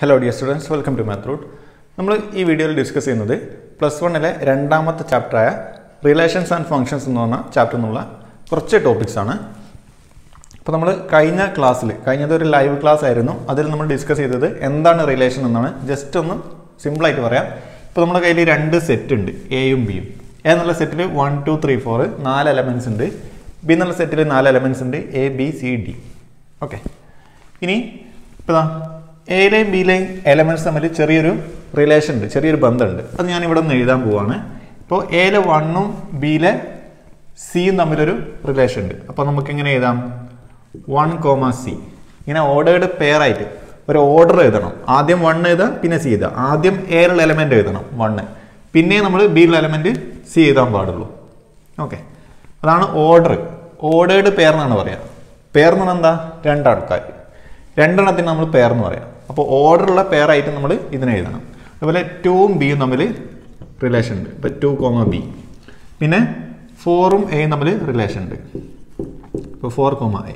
hello dear students welcome to math root നമ്മൾ ഈ വീഡിയോയിൽ ഡിസ്കസ് ചെയ്യുന്നത് പ്ലസ് വണ്ണിലെ രണ്ടാമത്തെ ചാപ്റ്ററായ റിലേഷൻസ് ആൻഡ് ഫങ്ഷൻസ് എന്ന് പറഞ്ഞ ചാപ്റ്റർ എന്നുള്ള കുറച്ച് ടോപ്പിക്സ് ആണ് അപ്പോൾ നമ്മൾ കഴിഞ്ഞ ക്ലാസ്സിൽ കഴിഞ്ഞത് ഒരു ലൈവ് ക്ലാസ് ആയിരുന്നു അതിൽ നമ്മൾ ഡിസ്കസ് ചെയ്തത് എന്താണ് റിലേഷൻ എന്നാണ് ജസ്റ്റ് ഒന്ന് സിമ്പിളായിട്ട് പറയാം ഇപ്പോൾ നമ്മുടെ കയ്യിൽ രണ്ട് സെറ്റ് ഉണ്ട് എയും ബിയും എ എന്നുള്ള സെറ്റിൽ വൺ ടു ത്രീ ഫോർ നാല് എലമെൻറ്റ്സ് ഉണ്ട് ബി എന്നുള്ള സെറ്റിൽ നാല് എലമെൻറ്റ്സ് ഉണ്ട് A B C D okay ഇനി ഇപ്പോൾ ദാ എയിലെയും ബിയിലെയും എലമെൻറ്റ്സ് തമ്മിൽ ചെറിയൊരു റിലേഷൻ ഉണ്ട് ചെറിയൊരു ബന്ധമുണ്ട് അത് ഞാൻ ഇവിടെ നിന്ന് എഴുതാൻ പോവാണ് ഇപ്പോൾ എയിലെ വണ്ണും ബിയിലെ സിയും തമ്മിലൊരു റിലേഷൻ ഉണ്ട് അപ്പോൾ നമുക്ക് എങ്ങനെ എഴുതാം വൺ കോമ സി ഇങ്ങനെ ഓർഡേർഡ് പെയർ ആയിട്ട് ഒരു ഓർഡർ എഴുതണം ആദ്യം വൺ എഴുതാം പിന്നെ സി എഴുതാം ആദ്യം എയിലുള്ള എലമെന്റ് എഴുതണം വണ്ണ് പിന്നെ നമ്മൾ ബിയിലുള്ള എലമെന്റ് സി എഴുതാൻ പാടുള്ളൂ ഓക്കെ അതാണ് ഓർഡർ ഓർഡേർഡ് പെയർ എന്നാണ് പറയുക പെയർ എന്ന് പറഞ്ഞാൽ എന്താ രണ്ടാൾക്കാർ രണ്ടെണ്ണത്തിന് നമ്മൾ പെയർ എന്ന് പറയാം അപ്പോൾ ഓർഡറുള്ള പെയർ ആയിട്ട് നമ്മൾ ഇതിനെ എഴുതണം അതുപോലെ ടൂവും ബിയും തമ്മിൽ റിലേഷൻ ഉണ്ട് ഇപ്പോൾ ടു കോമ ബി പിന്നെ ഫോറും എയും തമ്മിൽ റിലേഷൻ ഉണ്ട് ഇപ്പോൾ ഫോർ കോമ എ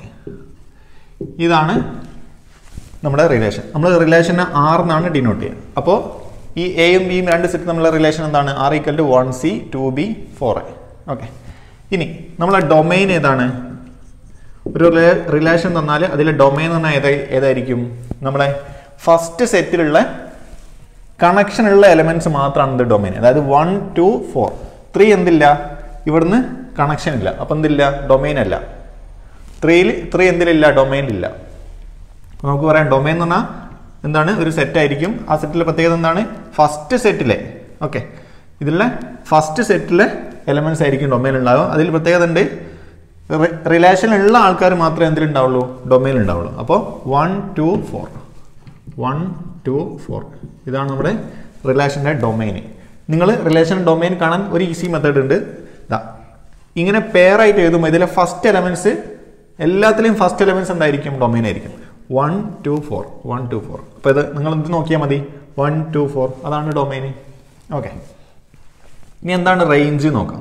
ഇതാണ് നമ്മുടെ റിലേഷൻ നമ്മൾ റിലേഷനെ ആർ എന്നാണ് ഡിനോട്ട് ചെയ്യുക അപ്പോൾ ഈ എയും ബിയും രണ്ട് സെറ്റ് തമ്മിലുള്ള റിലേഷൻ എന്താണ് R equal to one C two B four A okay ഇനി നമ്മളെ ഡൊമൈൻ ഏതാണ് ഒരു റിലേഷൻ തന്നാൽ അതിലെ ഡൊമൈൻ എന്ന് പറഞ്ഞാൽ ഏതാ ഏതായിരിക്കും നമ്മളെ ഫസ്റ്റ് സെറ്റിലുള്ള കണക്ഷൻ ഉള്ള എലമെന്റ്സ് മാത്രമാണ് ഇത് ഡൊമൈൻ അതായത് വൺ ടു ഫോർ ത്രീ എന്തില്ല ഇവിടുന്ന് കണക്ഷൻ ഇല്ല അപ്പം എന്തില്ല ഡൊമൈൻ അല്ല ത്രീയിൽ ത്രീ എന്തിലില്ല ഡൊമൈനിലില്ല അപ്പോൾ നമുക്ക് പറയാം ഡൊമൈൻ എന്ന് പറഞ്ഞാൽ എന്താണ് ഒരു സെറ്റ് ആയിരിക്കും ആ സെറ്റിലെ പ്രത്യേകത എന്താണ് ഫസ്റ്റ് സെറ്റിലെ ഓക്കെ ഇതിലെ ഫസ്റ്റ് സെറ്റിലെ എലമെന്റ്സ് ആയിരിക്കും ഡൊമൈൻ ഉണ്ടാവുക അതിൽ പ്രത്യേകത ഉണ്ട് റിലേഷനിലുള്ള ആൾക്കാർ മാത്രമേ എന്തിലുണ്ടാവുള്ളൂ ഡൊമൈൻ ഉണ്ടാവുള്ളൂ അപ്പോൾ one two four one two four ഇതാണ് നമ്മുടെ റിലേഷൻ്റെ ഡൊമൈൻ നിങ്ങൾ റിലേഷൻ ഡൊമൈൻ കാണാൻ ഒരു ഈസി മെത്തേഡ് ഉണ്ട് ഇതാ ഇങ്ങനെ പെയർ ആയിട്ട് എഴുതുമ്പോൾ ഇതിലെ ഫസ്റ്റ് എലമെന്റ്സ് എല്ലാത്തിലെയും ഫസ്റ്റ് എലമെന്റ്സ് എന്തായിരിക്കും ഡൊമൈൻ ആയിരിക്കും one two four one two four അപ്പോൾ ഇത് നിങ്ങൾ എന്ത് നോക്കിയാൽ മതി വൺ ടു ഫോർ അതാണ് ഡൊമൈൻ ഓക്കെ ഇനി എന്താണ് റേഞ്ച് നോക്കാം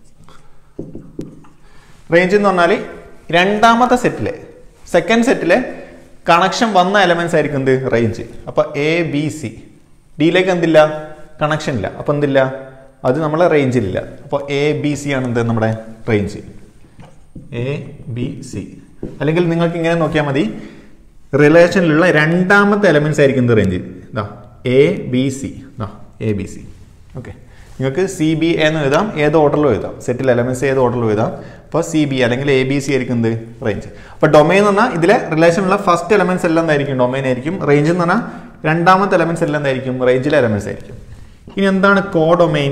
റേഞ്ച് എന്ന് പറഞ്ഞാൽ രണ്ടാമത്തെ സെറ്റിലെ സെക്കൻഡ് സെറ്റിലെ കണക്ഷൻ വന്ന എലമെന്റ്സ് ആയിരിക്കും എന്ത് റേഞ്ച് അപ്പൊ എ ബി സി ഡിയിലേക്ക് എന്തില്ല കണക്ഷൻ ഇല്ല അപ്പൊ എന്തില്ല അത് നമ്മളെ റേഞ്ചിലില്ല അപ്പോൾ എ ബി സി ആണ് എന്ത് നമ്മുടെ റേഞ്ച് എ ബി സി അല്ലെങ്കിൽ നിങ്ങൾക്ക് ഇങ്ങനെ നോക്കിയാൽ മതി റിലേഷനിലുള്ള രണ്ടാമത്തെ എലമെന്റ്സ് ആയിരിക്കും ഇത് റേഞ്ച് ഇതാ എ ബി സി ഇതാ എ ബി സി ഓക്കെ നിങ്ങൾക്ക് സി ബി എന്ന് എഴുതാം ഏത് ഓർഡറിലും എഴുതാം സെറ്റിൽ എലമെന്റ്സ് ഏത് ഓർഡറിലും എഴുതാം അപ്പോൾ സി ബി അല്ലെങ്കിൽ എ ബി സി ആയിരിക്കും എന്ത് റേഞ്ച് അപ്പോൾ ഡൊമൈൻ എന്ന് പറഞ്ഞാൽ ഇതിലെ റിലേഷനുള്ള ഫസ്റ്റ് എലമെന്റ്സ് എല്ലാം എന്തായിരിക്കും ഡൊമൈൻ ആയിരിക്കും റേഞ്ച് എന്ന് പറഞ്ഞാൽ രണ്ടാമത്തെ എലമെന്റ്സ് എല്ലാം എന്തായിരിക്കും റേഞ്ചിലെ എലമെന്റ്സ് ആയിരിക്കും ഇനി എന്താണ് കോ ഡൊമൈൻ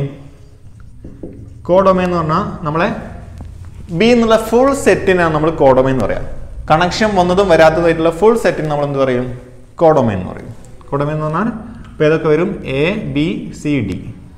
കോ ഡൊമൈൻ എന്ന് പറഞ്ഞാൽ നമ്മളെ ബി എന്നുള്ള ഫുൾ സെറ്റിനാണ് നമ്മൾ കോഡൊമൈൻ എന്ന് പറയാം കണക്ഷൻ വന്നതും വരാത്തതായിട്ടുള്ള ഫുൾ സെറ്റിന് നമ്മൾ എന്ത് പറയും കോഡൊമൈൻ എന്ന് പറയും കോഡൊമൈൻ എന്ന് പറഞ്ഞാൽ ഇപ്പോൾ ഏതൊക്കെ വരും A B C D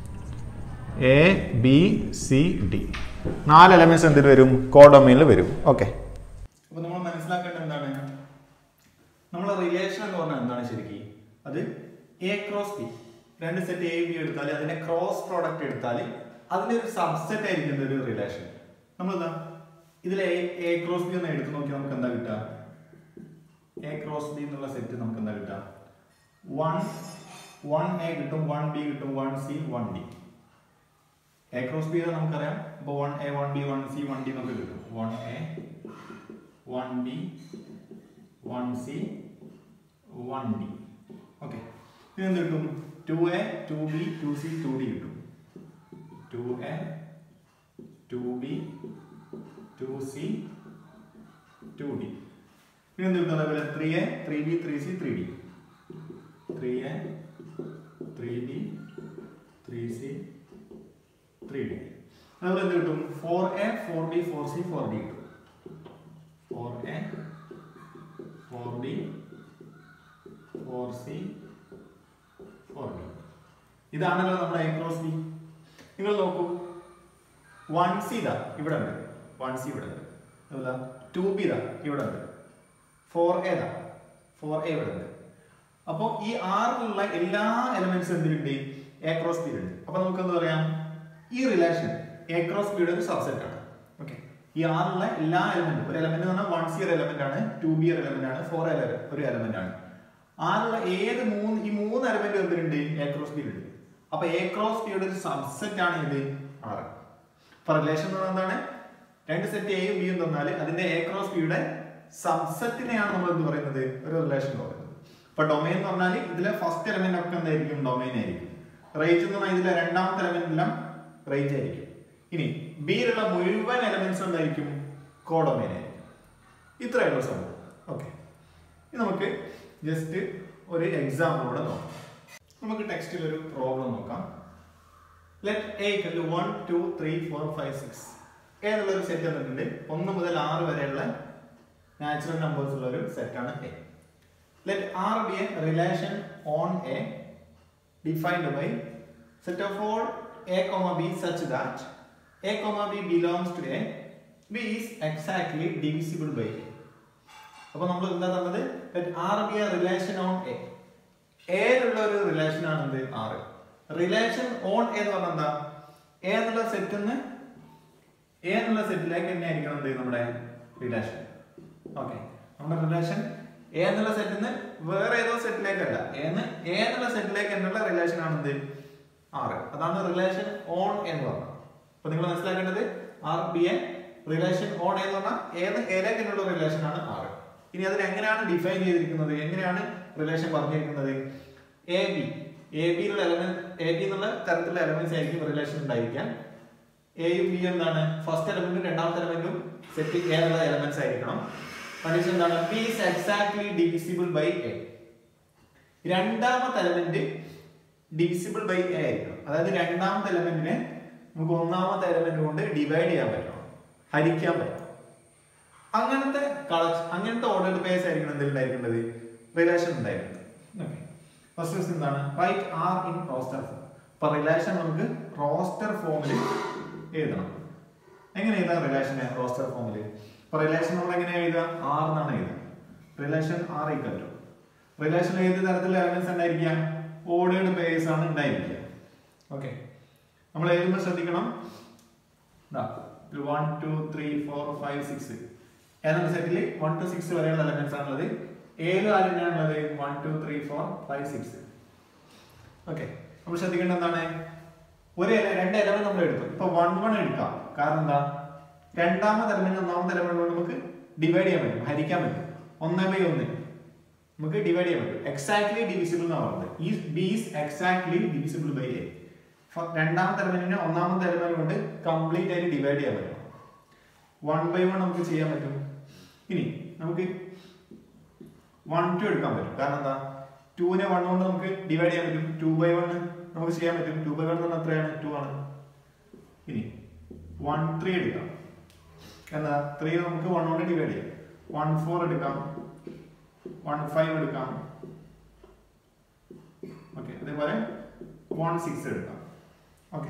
A B C D നാല് എലമെന്റ്സ് എന്തിൽ വരും കോഡൊമൈനിൽ വരും ഓക്കെ അപ്പോൾ നമ്മൾ മനസ്സിലാക്കേണ്ടത് എന്താണ് നമ്മളെ റിലേഷൻ എന്ന് പറഞ്ഞാൽ എന്താണ് ശരിക്കും അത് എ ക്രോസ് ബി രണ്ട് സെറ്റ് എ ബി എടുത്താൽ അതിന്റെ ക്രോസ് പ്രോഡക്റ്റ് എടുത്താൽ അതിന്റെ ഒരു സബ്സെറ്റ് ആയിരിക്കും ഒരു റിലേഷൻ നമ്മളെന്താ ഇതിൽ എ എ ക്രോസ് ബി ഒന്ന് എടുത്ത് നോക്കിയാൽ നമുക്ക് എന്താ കിട്ടുക എ ക്രോസ് ബി എന്നുള്ള സെറ്റ് നമുക്ക് എന്താ കിട്ടുക വൺ വൺ എ കിട്ടും വൺ ബി കിട്ടും one C one D A cross B നമുക്കറിയാം അപ്പോൾ one A one B one C one D നമുക്ക് കിട്ടും one A one B one C one D okay ഇനി എന്ത് കിട്ടും two A to B two C two D കിട്ടും two A to B two C two D ഇനി എന്ത് കിട്ടും അതേപോലെ three A three B three C three D three A three B three C three D അതുപോലെ എന്ത് കിട്ടും four A four B four C four D കിട്ടും four A four B four C four D ഇതാണല്ലോ നമ്മുടെ A cross B നിങ്ങൾ നോക്കൂ one C ഇതാ ഇവിടെ ഉണ്ട് വൺ സി ഇവിടെ ഉണ്ട് അതുപോലെ ടു ബി ഇതാ ഇവിടെ ഉണ്ട് ഫോർ എ ഇതാ ഫോർ എ ഇവിടെ ഉണ്ട് അപ്പോൾ ഈ ആറിലുള്ള എല്ലാ എലമെന്റ്സ് എന്തിലുണ്ട് എ ക്രോസ് ബി ഉണ്ട് അപ്പൊ നമുക്ക് എന്താ പറയാം ഈ റിലേഷൻ എ ക്രോസ് ബിയുടെ ഒരു സബ്സെറ്റ് ആണ് ഓക്കെ ഈ ആറിലുള്ള എല്ലാ എലമെന്റും ഒരു എലമെന്റ് എന്ന് പറഞ്ഞാൽ വൺ സി ഒരു എലമെന്റ് ആണ് ടു ബി ഒരു എലമെന്റ് ആണ് ഫോർ ഒരു എലമെന്റ് ആണ് ആറുള്ള ഏത് മൂന്ന് ഈ എലമെന്റ് എന്തിനുണ്ട് എ ക്രോസ് ബി ഉണ്ട് അപ്പൊ എ ക്രോസ് ബിയുടെ ഒരു സബ്സെറ്റ് ആണ് ഇത് ആറ് അപ്പൊ റിലേഷൻ എന്ന് പറഞ്ഞാൽ എന്താണ് രണ്ട് സെറ്റ് എയും ബിയും തന്നാൽ അതിന്റെ എ ക്രോസ് ബിയുടെ സബ്സെറ്റിനെയാണ് നമ്മൾ എന്ത് പറയുന്നത് ഒരു റിലേഷൻ എന്ന് പറയുന്നത് അപ്പൊ ഡൊമൈൻ എന്ന് പറഞ്ഞാൽ ഇതിലെ ഫസ്റ്റ് എലമെന്റ് ഒക്കെ എന്തായിരിക്കും ഡൊമൈൻ ആയിരിക്കും റേഞ്ച് എന്ന് പറഞ്ഞാൽ ഇതിലെ രണ്ടാമത്തെ എലമെന്റ് എല്ലാം റേഞ്ച് ആയിരിക്കും ഇനി ബിയിലുള്ള മുഴുവൻ എലമെന്റ്സ് എന്തായിരിക്കും കോഡൊമൈൻ ആയിരിക്കും ഇത്രയുള്ള സംഭവം ഓക്കെ ഇനി നമുക്ക് ജസ്റ്റ് ഒരു എക്സാമ്പിളൂടെ നോക്കാം നമുക്ക് ടെക്സ്റ്റിൽ ഒരു പ്രോബ്ലം നോക്കാം let A equal to one two three four five six ഏതുള്ള ഒരു സെറ്റ് തന്നിട്ടുണ്ട് ഒന്ന് മുതൽ ആറ് വരെയുള്ള നാച്ചുറൽ നമ്പേഴ്സ് ഉള്ള ഒരു സെറ്റാണ് A let R be a relation on A defined by set of all A comma B such that A comma B belongs to A B is exactly divisible by A അപ്പൊ നമ്മൾ എന്താ തന്നത് R be a relation on A ഏലുള്ള ഒരു relation ആണ് എന്ത് ആറ് relation on എന്ന് പറഞ്ഞാൽ എന്താ എ എന്നുള്ള സെറ്റിൽ നിന്ന് എ എന്നുള്ള സെറ്റിലേക്ക് തന്നെ ആയിരിക്കണം എന്ത് നമ്മുടെ റിലേഷൻ ഓക്കെ നമ്മുടെ റിലേഷൻ എ എന്നുള്ള സെറ്റിൽ നിന്ന് വേറെ ഏതോ സെറ്റിലേക്കല്ല എന്ന് എ എന്നുള്ള സെറ്റിലേക്ക് എന്നുള്ള റിലേഷൻ ആണ് എന്ത് ആറ് അതാണ് റിലേഷൻ ഓൺ എന്ന് പറഞ്ഞത് അപ്പൊ നിങ്ങൾ മനസ്സിലാക്കേണ്ടത് R be a relation on എന്ന് പറഞ്ഞാൽ ഏത് എയിലേക്ക് എന്നുള്ള റിലേഷൻ ആണ് ആറ് ഇനി അതിന് എങ്ങനെയാണ് ഡിഫൈൻ ചെയ്തിരിക്കുന്നത് എങ്ങനെയാണ് റിലേഷൻ പറഞ്ഞിരിക്കുന്നത് എ ബി എ ബിയിലുള്ള എലമെന്റ് എ ബി എന്നുള്ള തരത്തിലുള്ള എലമെന്റ്സ് ആയിരിക്കും റിലേഷൻ ഉണ്ടായിരിക്കാൻ എയും ബിയും എന്താണ് ഫസ്റ്റ് എലമെന്റും രണ്ടാമത്തെ എലമെന്റും സെറ്റ് എ ഉള്ള എലമെന്റ്സ് ആയിരിക്കണം കണ്ടീഷൻ എന്താണ് B is exactly divisible by A രണ്ടാമത്തെ എലമെന്റ് ഡിവിസിബിൾ ബൈ എ ആയിരിക്കണം അതായത് രണ്ടാമത്തെ എലമെന്റിനെ നമുക്ക് ഒന്നാമത്തെ എലമെന്റ് കൊണ്ട് ഡിവൈഡ് ചെയ്യാൻ പറ്റണം ഹരിക്കാൻ പറ്റണം അങ്ങനത്തെ കളക്ഷൻ അങ്ങനത്തെ ഓർഡർ പേസ് ആയിരിക്കണം എന്തിലുണ്ടായിരിക്കേണ്ടത് റിലേഷൻ ഉണ്ടായിരുന്നത് ഓക്കെ ഫസ്റ്റ് ക്വസ്റ്റ് എന്താണ് write R in roster form അപ്പൊ റിലേഷൻ നമുക്ക് റോസ്റ്റർ ഫോമിൽ എഴുതണം എങ്ങനെ എഴുതാം റിലേഷനെ റോസ്റ്റർ ഫോമിൽ അപ്പൊ റിലേഷൻ നമ്മൾ എങ്ങനെ എഴുതാം ആർ എന്നാണ് എഴുതുക relation R equal to relation ഏത് തരത്തിലുള്ള എലമെന്റ്സ് ഉണ്ടായിരിക്കാം ഓർഡേർഡ് പേസ് ആണ് ഉണ്ടായിരിക്കുക ഓക്കെ നമ്മൾ എഴുതുമ്പോൾ ശ്രദ്ധിക്കണം one two three four five six ഏതാണ് സെറ്റിൽ വൺ ടു സിക്സ് വരെയുള്ള എലമെന്റ്സ് ആണുള്ളത് ഏത് ആലിനാണുള്ളത് one two three four five six okay നമ്മൾ ശ്രദ്ധിക്കേണ്ട എന്താണ് ഒരു ele- രണ്ട് എലമെന്റ് നമ്മൾ എടുത്തു ഇപ്പൊ വൺ വൺ എടുക്കാം കാരണം എന്താ രണ്ടാമത്തെ എലമെന്റ് ഒന്നാമത്തെ എലമെന്റ് കൊണ്ട് നമുക്ക് ഡിവൈഡ് ചെയ്യാൻ പറ്റും ഹരിക്കാൻ പറ്റും ഒന്ന് ബൈ ഒന്ന് നമുക്ക് ഡിവൈഡ് ചെയ്യാൻ പറ്റും എക്സാക്ട്ലി ഡിവിസിബിൾ എന്നാണ് പറയുന്നത് ഈ B is exactly divisible by A രണ്ടാമത്തെ എലമെന്റിനെ ഒന്നാമത്തെ എലമെന്റ് കൊണ്ട് കംപ്ലീറ്റ് ആയിട്ട് ഡിവൈഡ് ചെയ്യാൻ പറ്റും വൺ ബൈ വൺ നമുക്ക് ചെയ്യാൻ പറ്റും ഇനി നമുക്ക് വൺ ടു എടുക്കാൻ പറ്റും കാരണം എന്താ ടുവിനെ വൺ കൊണ്ട് നമുക്ക് ഡിവൈഡ് ചെയ്യാൻ പറ്റും ടു ബൈ വൺ നമുക്ക് ചെയ്യാൻ പറ്റും ടു ബൈ വൺ എന്ന് പറഞ്ഞാൽ എത്രയാണ് ടു ആണ് ഇനി വൺ ത്രീ എടുക്കാം എന്താ ത്രീ നമുക്ക് വൺ കൊണ്ട് ഡിവൈഡ് ചെയ്യാം വൺ ഫോർ എടുക്കാം വൺ ഫൈവ് എടുക്കാം ഓക്കെ അതേപോലെ വൺ സിക്സ് എടുക്കാം ഓക്കെ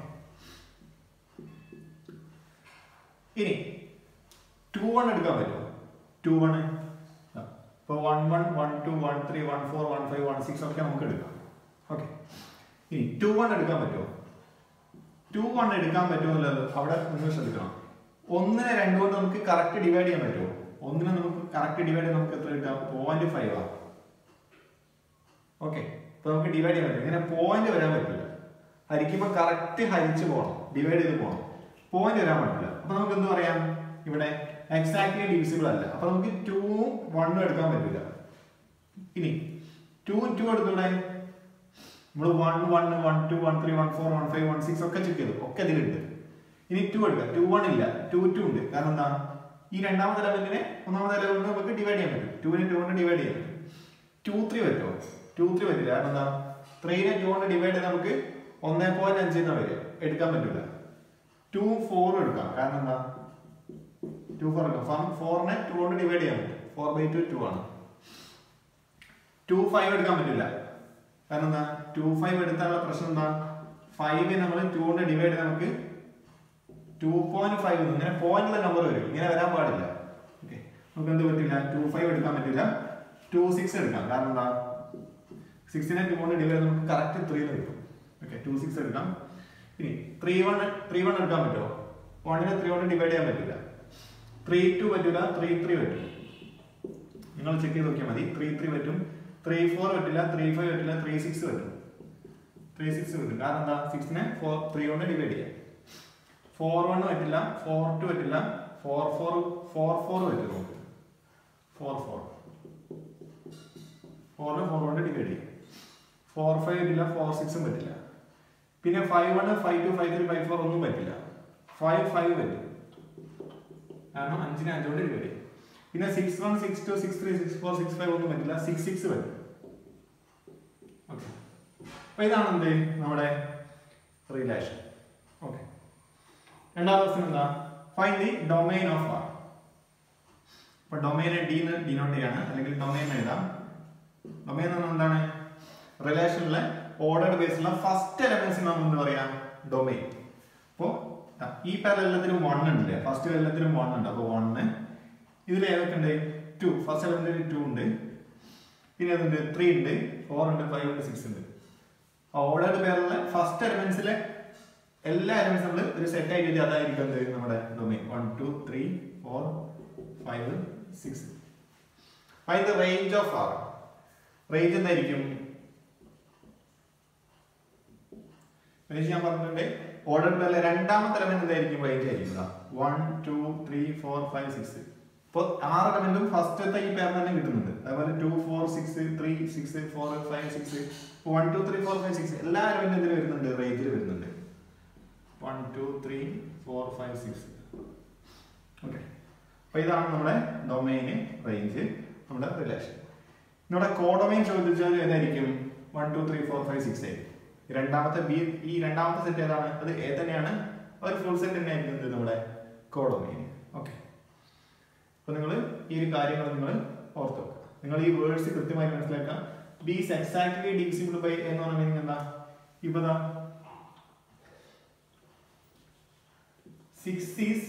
ഇനി ടു വൺ എടുക്കാൻ പറ്റുമോ ടു വൺ ഇപ്പോൾ one one one two one three one four one five one six ഒക്കെ നമുക്ക് എടുക്കാം ഓക്കെ ഇനി ടു വൺ എടുക്കാൻ പറ്റുമോ ടു വൺ എടുക്കാൻ പറ്റുമോ എന്നുള്ളത് അവിടെ ഒന്ന് ശ്രദ്ധിക്കണം ഒന്നിനെ രണ്ട് കൊണ്ട് നമുക്ക് കറക്റ്റ് ഡിവൈഡ് ചെയ്യാൻ പറ്റുമോ ഒന്നിനെ നമുക്ക് കറക്റ്റ് ഡിവൈഡ് ചെയ്യാൻ നമുക്ക് എത്ര കിട്ടാം പോയിന്റ് ഫൈവ് ആണ് ഓക്കെ ഇപ്പൊ നമുക്ക് ഡിവൈഡ് ചെയ്യാൻ പറ്റും ഇങ്ങനെ പോയിന്റ് വരാൻ പറ്റില്ല ഹരിക്കുമ്പോൾ കറക്റ്റ് ഹരിച്ച് പോകണം ഡിവൈഡ് ചെയ്ത് പോകണം പോയിന്റ് വരാൻ പറ്റില്ല അപ്പൊ നമുക്ക് എന്ത് പറയാം ഇവിടെ എക്സാക്ട്ലി ഡിവിസിബിൾ അല്ല അപ്പൊ നമുക്ക് ടൂവും വണ്ണും എടുക്കാൻ പറ്റില്ല ഇനി ടു ടു എടുത്തൂടെ നമ്മൾ one one one two one three one four one five one six ഒക്കെ ചെക്ക് ചെയ്തു ഒക്കെ ഇതിലുണ്ട് ഇനി ടു എടുക്കാം ടു വൺ ഇല്ല ടു ടു ഉണ്ട് കാരണം എന്താ ഈ രണ്ടാമത്തെ ലെവലിനെ ഒന്നാമത്തെ ലെവലിന് നമുക്ക് ഡിവൈഡ് ചെയ്യാൻ പറ്റും ടുവിനെ ടു കൊണ്ട് ഡിവൈഡ് ചെയ്യാൻ പറ്റും ടു ത്രീ പറ്റുമോ ടു ത്രീ പറ്റില്ല കാരണം എന്താ ത്രീനെ ടു കൊണ്ട് ഡിവൈഡ് ചെയ്ത് നമുക്ക് ഒന്നേ പോയിന്റ് അഞ്ച് എന്നാ വരിക എടുക്കാൻ പറ്റില്ല ടു ഫോർ എടുക്കാം കാരണം എന്താ ടു ഫോർ എടുക്കാം ഫോറിനെ ടു കൊണ്ട് ഡിവൈഡ് ചെയ്യാൻ പറ്റും ഫോർ ബൈ ടു ടു ആണ് ടു ഫൈവ് എടുക്കാൻ പറ്റില്ല കാരണം എന്താ ടു ഫൈവ് എടുത്താലുള്ള പ്രശ്നം എന്താ ഫൈവ് നമ്മൾ ടു കൊണ്ട് ഡിവൈഡ് ചെയ്ത് നമുക്ക് ടു പോയിന്റ് ഫൈവ് ഇങ്ങനെ പോയിന്റിലെ നമ്പർ വരും ഇങ്ങനെ വരാൻ പാടില്ല ഓക്കെ നമുക്ക് എന്ത് പറ്റില്ല ടു ഫൈവ് എടുക്കാൻ പറ്റില്ല ടു സിക്സ് എടുക്കാം കാരണം എന്താ സിക്സിനെ ടു കൊണ്ട് ഡിവൈഡ് നമുക്ക് കറക്റ്റ് ത്രീ കിട്ടും ഓക്കെ ടു സിക്സ് എടുക്കാം ഇനി ത്രീ വൺ ത്രീ വൺ എടുക്കാൻ പറ്റുമോ വണ്ണിനെ ത്രീ കൊണ്ട് ഡിവൈഡ് ചെയ്യാൻ പറ്റില്ല ത്രീ ടു പറ്റില്ല ത്രീ ത്രീ പറ്റും നിങ്ങൾ ചെക്ക് ചെയ്ത് നോക്കിയാൽ മതി ത്രീ ത്രീ പറ്റും ത്രീ ഫോർ പറ്റില്ല ത്രീ ഫൈവ് പറ്റില്ല ത്രീ സിക്സ് പറ്റും ത്രീ സിക്സ് പറ്റും കാരണം എന്താ സിക്സിനെ ഫോർ ത്രീ കൊണ്ട് ഡിവൈഡ് ചെയ്യാം ഫോർ വൺ പറ്റില്ല ഫോർ ടു പറ്റില്ല ഫോർ ഫോർ ഫോർ ഫോർ പറ്റും നമുക്ക് ഫോർ ഫോർ ഫോറിന് ഫോർ കൊണ്ട് ഡിവൈഡ് ചെയ്യും ഫോർ ഫൈവ് പറ്റില്ല ഫോർ സിക്സും പറ്റില്ല പിന്നെ five one five two five three five four ഒന്നും പറ്റില്ല ഫൈവ് ഫൈവ് പറ്റും കാരണം അഞ്ചിനെ അഞ്ചുകൊണ്ട് ഡിവൈഡ് ചെയ്യും പിന്നെ six one six two six three six four six five ഒന്നും പറ്റില്ല സിക്സ് സിക്സ് പറ്റും ഓക്കെ അപ്പൊ ഇതാണ് എന്ത് നമ്മുടെ റിലേഷൻ ഓക്കെ രണ്ടാമത്തെ ക്വസ്റ്റ്യൻ എന്താ find the domain of R അപ്പൊ ഡൊമൈനെ ഡി എന്ന് ഡിനോട്ട് ചെയ്യാണ് അല്ലെങ്കിൽ ഡൊമൈൻ എഴുതാം ഡൊമൈൻ എന്ന് പറഞ്ഞാൽ എന്താണ് റിലേഷനിലെ ഓർഡർഡ് ബേസിലുള്ള ഫസ്റ്റ് എലമെന്റ്സ് നമ്മൾ എന്ത് പറയാം ഡൊമൈൻ അപ്പോ ദാ ഈ പേർ എല്ലാത്തിനും വൺ ഉണ്ട് ഫസ്റ്റ് എല്ലാത്തിനും വൺ ഉണ്ട് അപ്പൊ വണ്ണ് ഇതിൽ ഏതൊക്കെ ഉണ്ട് ടു ഫസ്റ്റ് എലമെന്റിൽ ടു ഉണ്ട് പിന്നെ അതുണ്ട് ത്രീ ഉണ്ട് ഫോർ ഉണ്ട് ഫൈവ് ഉണ്ട് സിക്സ് ഉണ്ട് ഓർഡർഡ് പേരിലെ ഫസ്റ്റ് എലമെന്റ്സിലെ എല്ലാ എലമെന്റ്സും നമ്മൾ ഒരു സെറ്റ് ആയിട്ട് എഴുതി അതായിരിക്കും എന്ത് നമ്മുടെ domain one two three four five six find the range of R range എന്തായിരിക്കും റേഞ്ച് ഞാൻ പറഞ്ഞിട്ടുണ്ട് ഓർഡർ പേരിലെ രണ്ടാമത്തെ എലമെന്റ് എന്തായിരിക്കും റേഞ്ച് ആയിരിക്കും one two three four five six ഇപ്പോൾ ആറ് എലമെന്റും ഫസ്റ്റത്തെ ഈ പേർ തന്നെ കിട്ടുന്നുണ്ട് അതേപോലെ two four six three six four five six one two three four five six എല്ലാ എലമെന്റും ഇതിൽ വരുന്നുണ്ട് റേഞ്ചിൽ വരുന്നുണ്ട് one two three four five six okay അപ്പൊ ഇതാണ് നമ്മുടെ ഡൊമൈന് റേഞ്ച് നമ്മുടെ റിലേഷൻ നമ്മുടെ കോഡൊമൈൻ ചോദിച്ചാൽ ഏതായിരിക്കും one two three four five six ആയിരിക്കും ഈ രണ്ടാമത്തെ ബി ഈ രണ്ടാമത്തെ സെറ്റ് ഏതാണ് അത് ഏ തന്നെയാണ് ഒരു ഫുൾ സെറ്റ് തന്നെ ആയിരിക്കും ഇത് നമ്മുടെ കോഡൊമൈൻ ഓക്കെ അപ്പൊ നിങ്ങൾ ഈ ഒരു കാര്യങ്ങൾ നിങ്ങൾ ഓർത്ത് വെക്കുക നിങ്ങൾ ഈ വേർഡ്സ് കൃത്യമായി മനസ്സിലാക്കുക ബീസ് എക്സാക്ട്ലി ഡിവിസിബിൾ ബൈ എന്ന് പറഞ്ഞ മീനിങ് എന്താ ഇപ്പൊ six is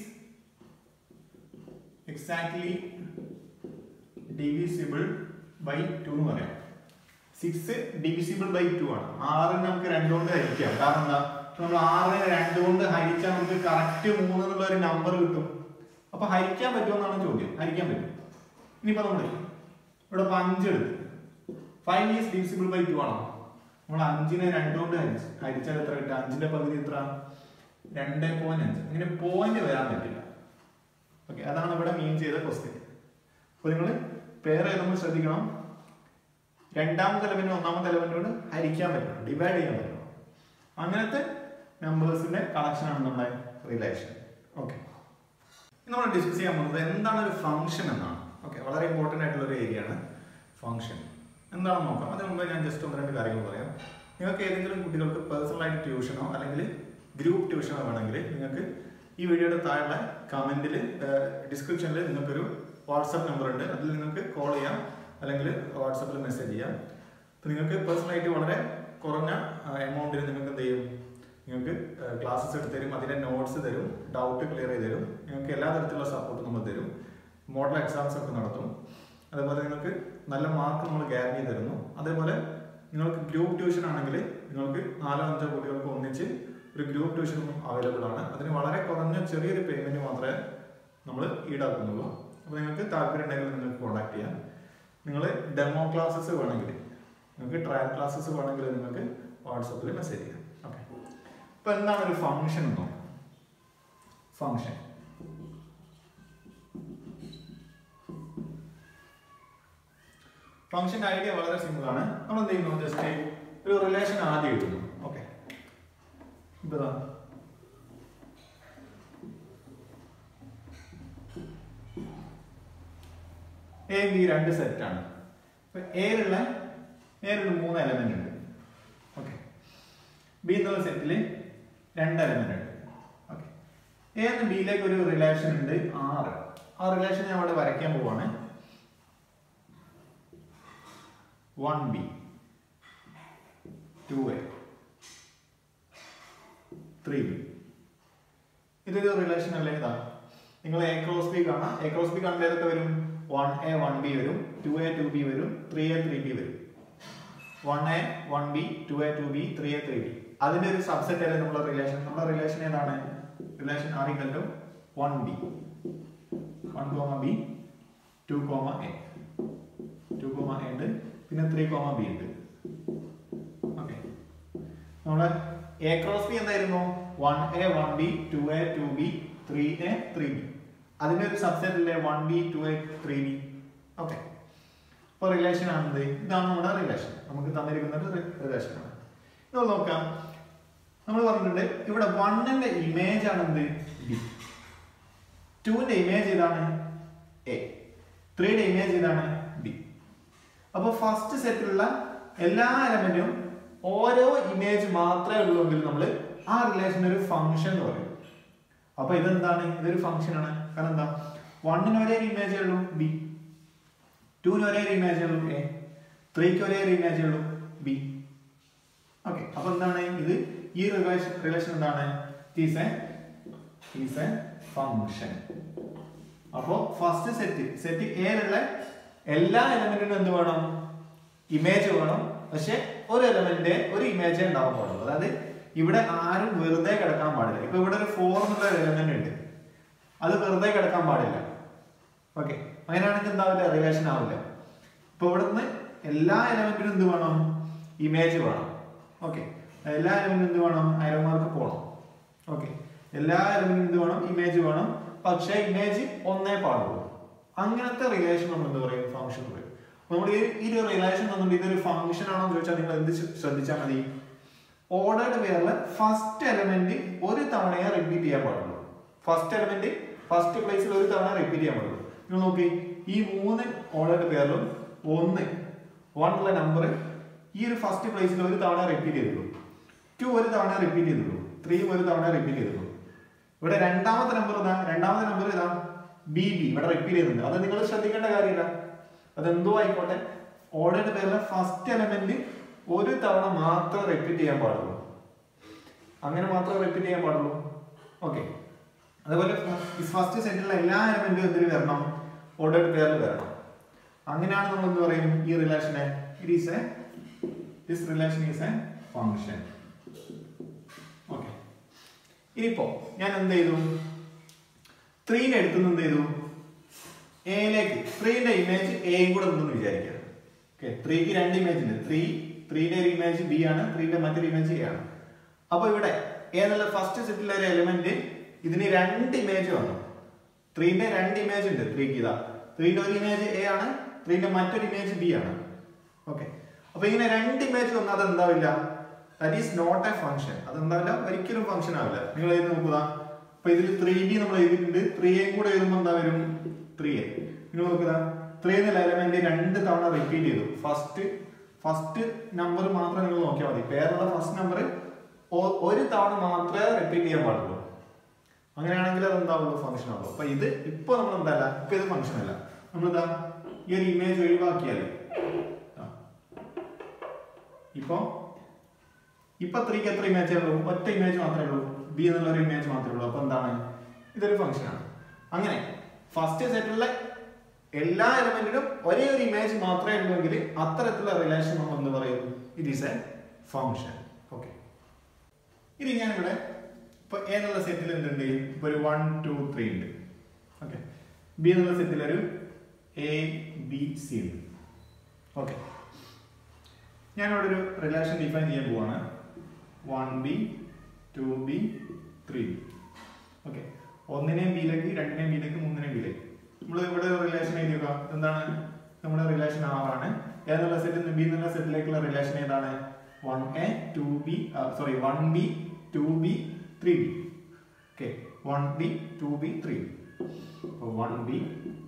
exactly divisible by two എന്ന് പറയാം സിക്സ് ഡിവിസിബിൾ ബൈ ടു ആണ് ആറിന് നമുക്ക് രണ്ട് കൊണ്ട് ഹരിക്കാം കാരണം എന്താ നമ്മൾ ആറിനെ രണ്ട് കൊണ്ട് ഹരിച്ചാൽ നമുക്ക് കറക്റ്റ് മൂന്ന് എന്നുള്ള ഒരു നമ്പർ കിട്ടും അപ്പൊ ഹരിക്കാൻ പറ്റുമോ എന്നാണ് ചോദ്യം ഹരിക്കാൻ പറ്റും ഇനിയിപ്പോ നമ്മൾ ഇവിടെ ഇപ്പൊ അഞ്ച് എടുത്ത് five is divisible by two ആണോ നമ്മൾ അഞ്ചിനെ രണ്ട് കൊണ്ട് ഹരിച്ച് ഹരിച്ചാൽ എത്ര കിട്ടുക അഞ്ചിന്റെ പകുതി എത്ര രണ്ട് പോയിന്റ് അഞ്ച് അങ്ങനെ പോയിന്റ് വരാൻ പറ്റില്ല ഓക്കെ അതാണ് ഇവിടെ മീൻ ചെയ്ത ക്വസ്റ്റ്യൻ അപ്പൊ നിങ്ങൾ പേര് എഴുതുമ്പോൾ ശ്രദ്ധിക്കണം രണ്ടാമത്തെ എലമെന്റ് ഒന്നാമത്തെ എലമെന്റിനോട് ഹരിക്കാൻ പറ്റണം ഡിവൈഡ് ചെയ്യാൻ പറ്റണം അങ്ങനത്തെ നമ്പേഴ്സിന്റെ കളക്ഷൻ ആണ് നമ്മുടെ റിലേഷൻ ഓക്കെ നമ്മൾ ഡിസ്കസ് ചെയ്യാൻ പോകുന്നത് എന്താണ് ഒരു ഫംഗ്ഷൻ എന്നാണ് ഓക്കെ വളരെ ഇമ്പോർട്ടൻ്റ് ആയിട്ടുള്ള ഒരു ഏരിയ ആണ് ഫംഗ്ഷൻ എന്താണെന്ന് നോക്കാം അതിന് മുമ്പ് ഞാൻ ജസ്റ്റ് ഒന്ന് രണ്ട് കാര്യങ്ങൾ പറയാം നിങ്ങൾക്ക് ഏതെങ്കിലും കുട്ടികൾക്ക് പേഴ്സണൽ ആയിട്ട് ട്യൂഷനോ അല്ലെങ്കിൽ ഗ്രൂപ്പ് ട്യൂഷനോ വേണമെങ്കിൽ നിങ്ങൾക്ക് ഈ വീഡിയോയുടെ താഴെ കമന്റിൽ ഡിസ്ക്രിപ്ഷനിൽ നിങ്ങൾക്കൊരു വാട്സപ്പ് നമ്പർ ഉണ്ട് അതിൽ നിങ്ങൾക്ക് കോൾ ചെയ്യാം അല്ലെങ്കിൽ വാട്സപ്പിൽ മെസ്സേജ് ചെയ്യാം അപ്പോൾ നിങ്ങൾക്ക് പേഴ്സണലായിട്ട് വളരെ കുറഞ്ഞ എമൗണ്ടിൽ നിങ്ങൾക്ക് എന്ത് ചെയ്യും നിങ്ങൾക്ക് ക്ലാസ്സസ് എടുത്ത് തരും അതിൻ്റെ നോട്ട്സ് തരും ഡൗട്ട് ക്ലിയർ ചെയ്ത് തരും നിങ്ങൾക്ക് എല്ലാ തരത്തിലുള്ള സപ്പോർട്ട് നമ്മൾ തരും മോഡൽ എക്സാംസ് ഒക്കെ നടത്തും അതേപോലെ നിങ്ങൾക്ക് നല്ല മാർക്ക് നമ്മൾ ഗ്യാരണ്ടി തരുന്നു അതേപോലെ നിങ്ങൾക്ക് ഗ്രൂപ്പ് ട്യൂഷൻ ആണെങ്കിൽ നിങ്ങൾക്ക് നാലോ അഞ്ചോ കുട്ടികൾക്ക് ഒന്നിച്ച് ഒരു ഗ്രൂപ്പ് ട്യൂഷൻ അവൈലബിൾ ആണ് അതിന് വളരെ കുറഞ്ഞ ചെറിയൊരു പേയ്മെന്റ് മാത്രമേ നമ്മൾ ഈടാക്കുന്നുള്ളൂ അപ്പോൾ നിങ്ങൾക്ക് താല്പര്യം ഉണ്ടെങ്കിൽ നിങ്ങൾക്ക് കോൺടാക്ട് ചെയ്യാം നിങ്ങൾ ഡെമോ ക്ലാസ്സസ് വേണമെങ്കിൽ നിങ്ങൾക്ക് ട്രയൽ ക്ലാസ്സസ് വേണമെങ്കിൽ നിങ്ങൾക്ക് വാട്സപ്പിൽ മെസ്സേജ് ചെയ്യാം ഓക്കെ ഇപ്പൊ എന്താണ് ഒരു ഫംഗ്ഷൻ എന്ന് നോക്കാം ഫംഗ്ഷൻ ഫംഗ്ഷൻ ഐഡിയ വളരെ സിമ്പിൾ ആണ് നമ്മൾ എന്ത് ചെയ്യുന്നു ജസ്റ്റ് ഒരു റിലേഷൻ ആദ്യം എഴുതുന്നു ഓക്കെ ഇപ്പൊ ദാ എ ബി രണ്ട് സെറ്റ് ആണ് അപ്പൊ എയിലുള്ള എയിലുള്ള മൂന്ന് എലമെന്റ് ഉണ്ട് ഓക്കെ ബി എന്നുള്ള സെറ്റിൽ രണ്ട് എലമെന്റ് ഉണ്ട് ഓക്കെ എ എന്ന് ബിയിലേക്ക് ഒരു റിലേഷൻ ഉണ്ട് ആറ് ആ റിലേഷൻ ഞാൻ അവിടെ വരയ്ക്കാൻ പോവാണ് one B two A three B ഇതൊരു റിലേഷൻ അല്ലേ ഇതാ നിങ്ങൾ എ ക്രോസ് ബി കാണാം എ ക്രോസ് ബി കാണുമ്പോൾ ഏതൊക്കെ വരും വൺ എ വൺ ബി വരും ടു എ ടു ബി വരും ത്രീ എ ത്രീ ബി വരും one A one B two A to B three A three B അതിന്റെ ഒരു സബ്സെറ്റ് അല്ലേ നമ്മുടെ റിലേഷൻ നമ്മുടെ റിലേഷൻ ഏതാണ് relation R equal to one B one comma B to comma A two comma A ഉണ്ട് പിന്നെ three comma B ഉണ്ട് okay നമ്മുടെ എ ക്രോസ് ബി എന്തായിരുന്നു one A one B two A to B three A three B അതിന്റെ ഒരു subset അല്ലേ one B two A three B okay അപ്പോൾ relation ആണെന്ത് ഇതാണ് നമ്മുടെ റിലേഷൻ നമുക്ക് തന്നിരിക്കുന്നത് റിലേഷൻ ആണ് നമ്മൾ നോക്കാം നമ്മൾ പറഞ്ഞിട്ടുണ്ട് ഇവിടെ വണ്ണിന്റെ ഇമേജ് ആണ് എന്ത് ബി ടുവിന്റെ ഇമേജ് ഇതാണ് എ ത്രീയുടെ ഇമേജ് ഇതാണ് ബി അപ്പോൾ ഫസ്റ്റ് സെറ്റിലുള്ള എല്ലാ എലമെന്റും ഓരോ ഇമേജ് മാത്രമേ ഉള്ളൂവെങ്കിൽ നമ്മൾ ആ റിലേഷൻ ഒരു ഫംഗ്ഷൻ എന്ന് പറയും അപ്പൊ ഇതെന്താണ് ഇതൊരു ഫംഗ്ഷൻ ആണ് കാരണം എന്താ വണ്ണിന് ഒരേ ഇമേജ് ഉള്ളൂ ബി ടുവിന് ഒരേ ഇമേജ് ഉള്ളൂ എ ത്രീക്ക് ഒരേ ഇമേജ് ഉള്ളൂ ബി ഓക്കെ അപ്പൊ എന്താണ് ഇത് ഈ റിലേഷൻ റിലേഷൻ എന്താണ് is a is a function അപ്പോ ഫസ്റ്റ് സെറ്റ് സെറ്റ് എയിലുള്ള എല്ലാ എലമെന്റിനും എന്ത് വേണം ഇമേജ് വേണം പക്ഷെ ഒരു എലമെന്റ് ഒരു ഇമേജ് ഉണ്ടാവാൻ പാടുള്ളൂ അതായത് ഇവിടെ ആരും വെറുതെ കിടക്കാൻ പാടില്ല ഇപ്പൊ ഇവിടെ ഒരു ഫോർ എന്നുള്ള ഒരു എലമെന്റ് ഉണ്ട് അത് വെറുതെ കിടക്കാൻ പാടില്ല ഓക്കെ അങ്ങനെയാണെങ്കിൽ എന്താവില്ല റിലേഷൻ ആവില്ല ഇപ്പൊ ഇവിടുന്ന് എല്ലാ എലമെന്റിനും എന്ത് വേണം ഇമേജ് വേണം ഓക്കെ എല്ലാ എലമെന്റിനും എന്ത് വേണം അയൽമാർക്ക് പോകണം ഓക്കെ എല്ലാ എലമെന്റിനും എന്ത് വേണം ഇമേജ് വേണം പക്ഷേ ഇമേജ് ഒന്നേ പാടുള്ളൂ അങ്ങനത്തെ റിലേഷൻ നമ്മൾ എന്ത് പറയും ഫംഗ്ഷൻ പറയും അപ്പൊ നമ്മൾ ഈ ഈ ഒരു റിലേഷൻ തന്നിട്ട് ഇതൊരു ഫംഗ്ഷൻ ആണോ എന്ന് ചോദിച്ചാൽ നിങ്ങൾ എന്ത് ശ്ര- ശ്രദ്ധിച്ചാൽ മതി ഓർഡേർഡ് പേരിൽ ഫസ്റ്റ് എലമെന്റ് ഒരു തവണയെ റിപ്പീറ്റ് ചെയ്യാൻ പാടുള്ളൂ ഫസ്റ്റ് എലമെന്റ് ഫസ്റ്റ് പ്ലേസിൽ ഒരു തവണ റിപ്പീറ്റ് ചെയ്യാൻ പാടുള്ളൂ നിങ്ങൾ നോക്കി ഈ മൂന്ന് ഓർഡേർഡ് പേരിലും ഒന്ന് വൺ ഉള്ള നമ്പർ ഈ ഒരു ഫസ്റ്റ് പ്ലേസിൽ ഒരു തവണ റിപ്പീറ്റ് ചെയ്തുള്ളൂ ടു ഒരു തവണ റിപ്പീറ്റ് ചെയ്തുള്ളൂ ത്രീ ഒരു തവണ റിപ്പീറ്റ് ചെയ്തുള്ളൂ ഇവിടെ രണ്ടാമത്തെ നമ്പർ ഇതാ രണ്ടാമത്തെ നമ്പർ ഇതാ ബി ബി ഇവിടെ റിപ്പീറ്റ് ചെയ്യുന്നുണ്ട് അത് നിങ്ങൾ ശ്രദ്ധിക്കേണ്ട കാര്യമില്ല അതെന്തോ ആയിക്കോട്ടെ ഓർഡേർഡ് പേരിലെ ഫസ്റ്റ് എലമെന്റ് ഒരു തവണ മാത്രം റിപ്പീറ്റ് ചെയ്യാൻ പാടുള്ളൂ അങ്ങനെ മാത്രമേ റിപ്പീറ്റ് ചെയ്യാൻ പാടുള്ളൂ ഓക്കെ അതുപോലെ ഫസ്റ്റ് സെറ്റിലുള്ള എല്ലാ എലമെന്റും എന്തിന് വരണം ഓർഡേർഡ് പേരിൽ വരണം അങ്ങനെയാണ് നമ്മൾ എന്ത് പറയും ഈ റിലേഷനെ it is a this relation is a function okay ഇനിയിപ്പോ ഞാൻ എന്ത് ചെയ്തു ത്രീനെ എടുത്തുനിന്ന് എന്ത് ചെയ്തു എയിലേക്ക് ത്രീന്റെ ഇമേജ് എയും കൂടെ ഉണ്ടെന്ന് വിചാരിക്കുക ഓക്കെ ത്രീക്ക് രണ്ട് ഇമേജ് ഉണ്ട് ത്രീ ത്രീന്റെ ഒരു ഇമേജ് ബി ആണ് ത്രീന്റെ മറ്റൊരു ഇമേജ് എ ആണ് അപ്പൊ ഇവിടെ ഏതുള്ള ഫസ്റ്റ് സെറ്റിലെ ഒരു എലിമെന്റ് ഇതിന് രണ്ട് ഇമേജ് വന്നു ത്രീന്റെ രണ്ട് ഇമേജ് ഉണ്ട് ത്രീക്ക് ഇതാ ത്രീന്റെ ഒരു ഇമേജ് എ ആണ് ത്രീന്റെ മറ്റൊരു ഇമേജ് ബി ആണ് ഓക്കെ അപ്പൊ ഇങ്ങനെ രണ്ട് ഇമേജ് വന്നാൽ അത് എന്താവില്ല that is not a function അത് എന്താവില്ല ഒരിക്കലും ഫംഗ്ഷൻ ആവില്ല നിങ്ങൾ എഴുതി നോക്കുക അപ്പൊ ഇതിൽ ത്രീ ബി നമ്മൾ എഴുതിയിട്ടുണ്ട് ത്രീ എയും കൂടെ എഴുതുമ്പോൾ എന്താ വരും ത്രീ എ നിങ്ങൾ നോക്കുക ത്രീ എന്നുള്ള എലമെന്റ് രണ്ട് തവണ റിപ്പീറ്റ് ചെയ്തു ഫസ്റ്റ് ഫസ്റ്റ് നമ്പർ മാത്രം നിങ്ങൾ നോക്കിയാൽ മതി പേരുള്ള ഫസ്റ്റ് നമ്പർ ഒരു തവണ മാത്രമേ റിപ്പീറ്റ് ചെയ്യാൻ പാടുള്ളൂ അങ്ങനെയാണെങ്കിൽ അത് എന്താവുള്ളൂ ഫംഗ്ഷൻ ആവുള്ളൂ അപ്പൊ ഇത് ഇപ്പൊ നമ്മൾ എന്തല്ല ഇപ്പൊ ഇത് ഫംഗ്ഷൻ അല്ല നമ്മളിതാ ഈ ഒരു ഇമേജ് ഒഴിവാക്കിയാൽ ഇപ്പൊ ഇപ്പൊ ത്രീക്ക് എത്ര ഇമേജ് ഉള്ളൂ ഒറ്റ ഇമേജ് മാത്രമേ ഉള്ളൂ ബി എന്നുള്ള ഒരു ഇമേജ് മാത്രമേ ഉള്ളൂ അപ്പൊ എന്താണ് ഇതൊരു ഫംഗ്ഷൻ ആണ് അങ്ങനെ ഫസ്റ്റ് സെറ്റിലുള്ള എല്ലാ എലമെന്റിനും ഒരേ ഒരു ഇമേജ് മാത്രമേ ഉള്ളൂവെങ്കിൽ അത്തരത്തിലുള്ള റിലേഷൻ നമ്മൾ എന്ത് പറയും it is a function okay ഇനി ഞാനിവിടെ ഇപ്പൊ എ എന്നുള്ള സെറ്റിൽ എന്തുണ്ട് ഇപ്പൊ ഒരു വൺ ടു ത്രീ ഉണ്ട് ഓക്കെ ബി എന്നുള്ള സെറ്റിൽ ഒരു എ ബി സി ഉണ്ട് ഓക്കെ ഞാനിവിടെ ഒരു റിലേഷൻ ഡിഫൈൻ ചെയ്യാൻ പോവാണ് one B two B three B okay ഒന്നിനെയും ബിയിലേക്ക് രണ്ടിനെയും ബിയിലേക്ക് മൂന്നിനെയും ബിയിലേക്ക് നമ്മൾ ഇവിടെ ഒരു റിലേഷൻ എഴുതി വെക്കുക എന്താണ് നമ്മുടെ റിലേഷൻ ആറാണ് ഏതെന്നുള്ള സെറ്റിൽ ബി എന്നുള്ള സെറ്റിലേക്കുള്ള റിലേഷൻ ഏതാണ് one A to B sorry one B two B three B okay one B two B three B അപ്പോൾ one B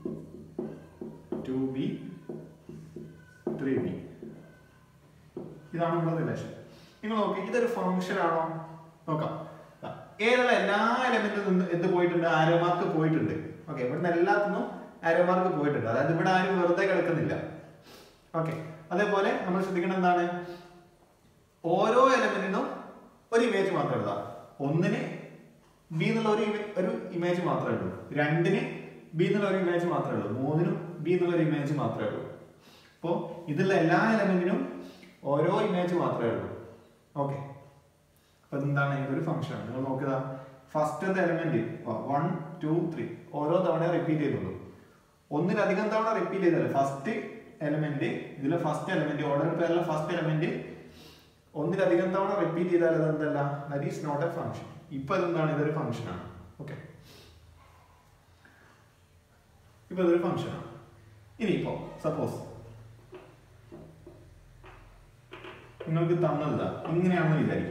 two B three B ഇതാണ് നമ്മുടെ റിലേഷൻ നിങ്ങൾ നോക്കി ഇതൊരു ഫംഗ്ഷൻ ആണോ നോക്കാം ദാ, ഏതുള്ള എല്ലാ എലമെന്റിൽ നിന്ന് എന്ത് പോയിട്ടുണ്ട് ആരോ മാർക്ക് പോയിട്ടുണ്ട് ഓക്കെ ഇവിടുന്ന് എല്ലാത്തിനും ആരോ മാർക്ക് പോയിട്ടുണ്ട് അതായത് ഇവിടെ ആരും വെറുതെ കിടക്കുന്നില്ല ഓക്കെ അതേപോലെ നമ്മൾ ശ്രദ്ധിക്കണം എന്താണ് ഓരോ എലമെന്റിനും ഒരു ഇമേജ് മാത്രമേ എഴുതാം ഒന്നിന് ബി എന്നുള്ള ഒരു ഇമേ- ഒരു ഇമേജ് മാത്രമേ ഉള്ളൂ രണ്ടിന് ബി എന്നുള്ള ഒരു ഇമേജ് മാത്രമേ ഉള്ളൂ മൂന്നിനും ബി എന്നുള്ള ഒരു ഇമേജ് മാത്രമേ ഉള്ളൂ അപ്പോൾ ഇതിലുള്ള എല്ലാ എലമെന്റിനും ഓരോ ഇമേജ് മാത്രമേ ഉള്ളൂ ഓക്കെ അപ്പൊ എന്താണ് ഇതൊരു ഫംഗ്ഷൻ ആണ് നിങ്ങൾ നോക്കുക ഫസ്റ്റത്തെ എലമെന്റ് വൺ ടു ത്രീ ഓരോ തവണ റിപ്പീറ്റ് ചെയ്തുള്ളൂ ഒന്നിലധികം തവണ റിപ്പീറ്റ് ചെയ്തല്ലേ ഫസ്റ്റ് എലമെന്റ് ഇതിലെ ഫസ്റ്റ് എലമെന്റ് ഓർഡർ പേരിലെ ഫസ്റ്റ് എലമെന്റ് ഒന്നിലധികം തവണ റിപ്പീറ്റ് ചെയ്താൽ അത് എന്തല്ല that is not a function ഇപ്പൊ ഇതെന്താണ് ഇതൊരു ഫംഗ്ഷൻ ആണ് ഓക്കെ ഇപ്പൊ ഇതൊരു ഫംഗ്ഷൻ ആണ് ഇനിയിപ്പോ സപ്പോസ് നിങ്ങൾക്ക് തന്നതാ ഇങ്ങനെയാണെന്ന് വിചാരിക്കുക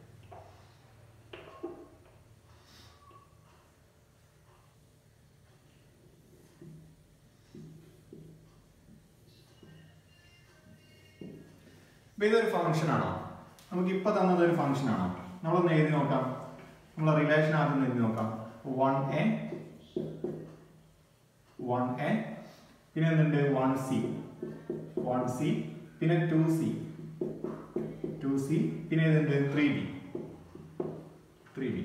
ഇപ്പൊ ഇതൊരു ഫംഗ്ഷൻ ആണോ നമുക്ക് ഇപ്പൊ തന്നത് ഒരു ഫംഗ്ഷൻ ആണോ നമ്മളൊന്ന് എഴുതി നോക്കാം നമ്മളെ റിലേഷൻ ആദ്യം എഴുതി നോക്കാം വൺ എ വൺ എ പിന്നെ എന്തുണ്ട് വൺ സി വൺ സി പിന്നെ ടു സി ടു സി പിന്നെ ഏതുണ്ട് ത്രീ ബി ത്രീ ബി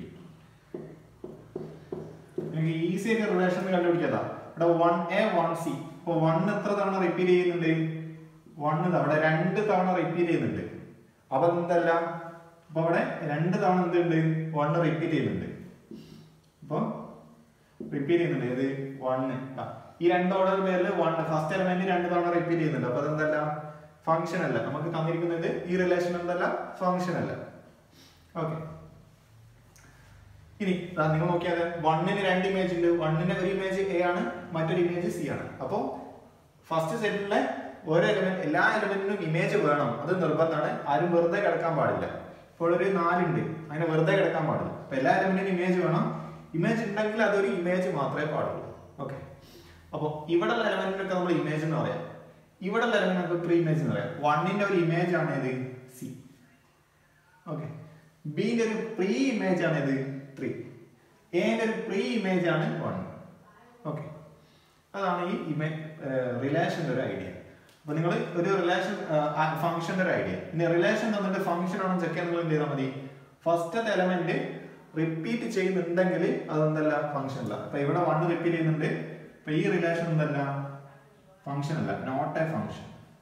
നിങ്ങൾക്ക് ഈസി ആയിട്ട് റിലേഷൻ കണ്ടുപിടിക്കാതാ ഇവിടെ വൺ എ വൺ സി അപ്പൊ വൺ എത്ര തവണ റിപ്പീറ്റ് ചെയ്യുന്നുണ്ട് വൺ അവിടെ രണ്ട് തവണ റിപ്പീറ്റ് ചെയ്യുന്നുണ്ട് അപ്പൊ എന്തല്ല അപ്പൊ അവിടെ രണ്ട് തവണ എന്തുണ്ട് വൺ റിപ്പീറ്റ് ചെയ്യുന്നുണ്ട് അപ്പൊ റിപ്പീറ്റ് ചെയ്യുന്നുണ്ട് ഏത് വണ്ണ് ഈ രണ്ട് ഓർഡർ പേരിൽ വൺ ഫസ്റ്റ് എലമെന്റ് രണ്ട് തവണ റിപ്പീറ്റ് ചെയ്യുന്നുണ്ട് അപ്പൊ അതെന്തല്ല ഫംഗ്ഷൻ അല്ല നമുക്ക് തന്നിരിക്കുന്നത് ഈ റിലേഷൻ എന്തല്ല ഫംഗ്ഷൻ അല്ല ഓക്കെ ഇനി ദാ നിങ്ങൾ നോക്കിയാൽ വണ്ണിന് രണ്ട് ഇമേജ് ഉണ്ട് വണ്ണിന് ഒരു ഇമേജ് എ ആണ് മറ്റൊരു ഇമേജ് സി ആണ് അപ്പോൾ ഫസ്റ്റ് സെറ്റിലെ ഓരോ എലമെന്റ് എല്ലാ എലമെന്റിനും ഇമേജ് വേണം അത് നിർബന്ധമാണ് ആരും വെറുതെ കിടക്കാൻ പാടില്ല ഇപ്പോൾ ഒരു നാലുണ്ട് അതിനെ വെറുതെ കിടക്കാൻ പാടില്ല അപ്പൊ എല്ലാ എലമെന്റിനും ഇമേജ് വേണം ഇമേജ് ഉണ്ടെങ്കിൽ അതൊരു ഇമേജ് മാത്രമേ പാടുള്ളൂ ഓക്കെ അപ്പോൾ ഇവിടെ ഉള്ള എലമെന്റിനൊക്കെ നമ്മൾ ഇമേജ് എന്ന് പറയാം ഇവിടെ ഉള്ള എലമെന്റിനൊക്കെ പ്രീ ഇമേജ് എന്ന് പറയാം വണ്ണിന്റെ ഒരു ഇമേജ് ആണ് ഏത് സി ഓക്കെ ബിന്റെ ഒരു പ്രീ ഇമേജ് ആണ് ഇത് ത്രീ എന്റെ ഒരു പ്രീ ഇമേജ് ആണ് വൺ ഓക്കെ അതാണ് ഈ ഇമേജ് റിലേഷന്റെ ഒരു ഐഡിയ അപ്പൊ നിങ്ങൾ ഒരു റിലേഷൻ ഫംഗ്ഷന്റെ ഒരു ഐഡിയ ഇനി റിലേഷൻ തന്നിട്ട് ഫംഗ്ഷൻ ആണെന്ന് ചെക്ക് ചെയ്യാൻ നിങ്ങൾ എന്ത് ചെയ്താൽ മതി ഫസ്റ്റത്തെ എലമെന്റ് റിപ്പീറ്റ് ചെയ്യുന്നുണ്ടെങ്കിൽ അതെന്തല്ല ഫംഗ്ഷൻ അല്ല അപ്പൊ ഇവിടെ വൺ റിപ്പീറ്റ് ചെയ്യുന്നുണ്ട് അപ്പൊ ഈ റിലേഷൻ എന്തല്ല ഫംഗ്ഷൻ അല്ല നോട്ട് എ ഫംഗ്ഷൻ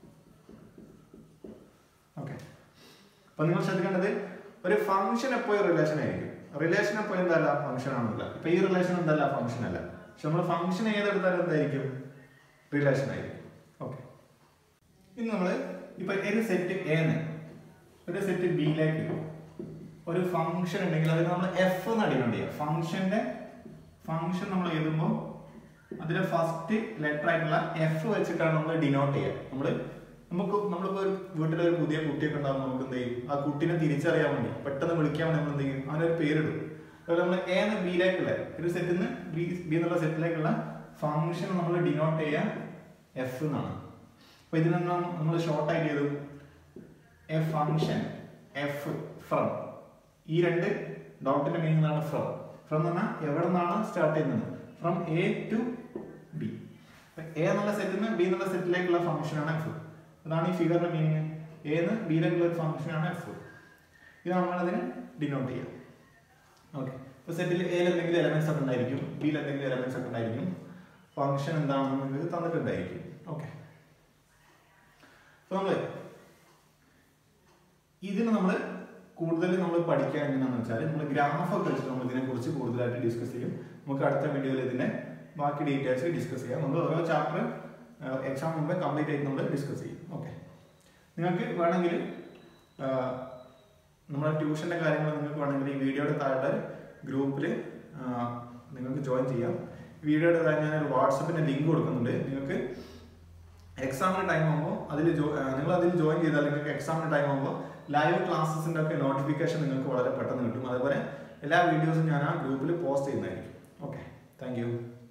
ഓക്കെ അപ്പൊ നിങ്ങൾ ശ്രദ്ധിക്കേണ്ടത് ഒരു ഫംഗ്ഷൻ എപ്പോഴും റിലേഷൻ ആയിരിക്കും റിലേഷൻ എപ്പോഴും എന്തല്ല ഫംഗ്ഷൻ ആണല്ല ഇപ്പൊ ഈ റിലേഷൻ എന്തല്ല ഫംഗ്ഷൻ അല്ല പക്ഷെ നമ്മൾ ഫംഗ്ഷൻ ഏതെടുത്താലും എന്തായിരിക്കും റിലേഷൻ ആയിരിക്കും ഓക്കെ ഇനി നമ്മൾ ഇപ്പൊ ഒരു സെറ്റ് എന്ന് ഒരു സെറ്റ് ബിയിലേക്ക് ഒരു ഫംഗ്ഷൻ ഉണ്ടെങ്കിൽ അതിന് നമ്മൾ എഫ് എന്ന് അടിക്കണം ചെയ്യുക ഫംഗ്ഷന്റെ ഫംഗ്ഷൻ നമ്മൾ എഴുതുമ്പോൾ അതിലെ ഫസ്റ്റ് ലെറ്റർ ആയിട്ടുള്ള എഫ് വെച്ചിട്ടാണ് നമ്മൾ ഡിനോട്ട് ചെയ്യുക നമ്മൾ നമുക്ക് നമ്മളിപ്പോ ഒരു വീട്ടിലെ ഒരു പുതിയ കുട്ടിയൊക്കെ ഉണ്ടാകുമ്പോൾ നമുക്ക് എന്ത് ചെയ്യും ആ കുട്ടിനെ തിരിച്ചറിയാൻ വേണ്ടി പെട്ടെന്ന് വിളിക്കാൻ വേണ്ടി നമ്മൾ എന്ത് ചെയ്യും അവനൊരു പേരിടും അതുപോലെ നമ്മൾ എ എന്ന് ബിയിലേക്കുള്ള ഒരു സെറ്റിൽ നിന്ന് ബി ബി എന്നുള്ള സെറ്റിലേക്കുള്ള ഫംഗ്ഷൻ നമ്മൾ ഡിനോട്ട് ചെയ്യുക എഫ് എന്നാണ് അപ്പൊ ഇതിൽ നിന്ന് നമ്മൾ ഷോർട്ട് ആയിട്ട് ചെയ്തു എ ഫംഗ്ഷൻ എഫ് ഫ്രം ഈ രണ്ട് ഡോട്ടിന്റെ മീനിങ് ആണ് ഫ്രം ഫ്രം എന്ന് പറഞ്ഞാൽ എവിടെ നിന്നാണ് സ്റ്റാർട്ട് ചെയ്യുന്നത് from A to B A എന്നുള്ള സെറ്റിൽ നിന്ന് ബി എന്നുള്ള സെറ്റിലേക്കുള്ള ഫംഗ്ഷൻ ആണ് എഫ് അതാണ് ഈ ഫിഗറിന്റെ മീനിങ് എ എന്ന് ബിയിലേക്കുള്ള ഒരു ഫംഗ്ഷൻ ആണ് എഫ് ഇത് നമ്മളതിന് ഡിനോട്ട് ചെയ്യാം ഓക്കെ ഇപ്പൊ സെറ്റിൽ എയിൽ എന്തെങ്കിലും എലമെന്റ്സ് ഒക്കെ ഉണ്ടായിരിക്കും ബിയിൽ എന്തെങ്കിലും എലമെന്റ്സ് ഒക്കെ ഉണ്ടായിരിക്കും ഫംഗ്ഷൻ എന്താണെന്ന് നിങ്ങൾക്ക് തന്നിട്ടുണ്ടായിരിക്കും ഓക്കെ അപ്പൊ നമ്മള് ഇതിന് നമ്മൾ കൂടുതൽ നമ്മൾ പഠിക്കാൻ എങ്ങനെയാണെന്ന് വെച്ചാൽ നമ്മൾ ഗ്രാഫ് ഒക്കെ വെച്ചിട്ട് നമ്മൾ ഇതിനെ കുറിച്ച് കൂടുതലായിട്ട് ഡിസ്കസ് ചെയ്യും നമുക്ക് അടുത്ത വീഡിയോയിൽ ഇതിന്റെ ബാക്കി ഡീറ്റെയിൽസ് ഡിസ്കസ് ചെയ്യാം നമ്മൾ ഓരോ ചാപ്റ്റർ എക്സാം മുമ്പേ കംപ്ലീറ്റ് ആയിട്ട് നമ്മൾ ഡിസ്കസ് ചെയ്യും ഓക്കെ നിങ്ങൾക്ക് വേണമെങ്കിൽ നമ്മുടെ ട്യൂഷന്റെ കാര്യങ്ങൾ നിങ്ങൾക്ക് വേണമെങ്കിൽ ഈ വീഡിയോയുടെ താഴെ ഗ്രൂപ്പിൽ നിങ്ങൾക്ക് ജോയിൻ ചെയ്യാം വീഡിയോയുടെ താഴെ ഞാൻ ഒരു വാട്സപ്പിന്റെ ലിങ്ക് കൊടുക്കുന്നുണ്ട് നിങ്ങൾക്ക് എക്സാമിന് ടൈം ആകുമ്പോൾ അതിൽ നിങ്ങൾ അതിൽ ജോയിൻ ചെയ്താൽ നിങ്ങൾക്ക് എക്സാമിന് ടൈം ആകുമ്പോൾ ലൈവ് ക്ലാസ്സസിന്റെ ഒക്കെ നോട്ടിഫിക്കേഷൻ നിങ്ങൾക്ക് വളരെ പെട്ടെന്ന് കിട്ടും അതുപോലെ എല്ലാ വീഡിയോസും ഞാൻ ആ ഗ്രൂപ്പിൽ പോസ്റ്റ് ചെയ്യുന്നതായിരിക്കും ഓക്കെ താങ്ക്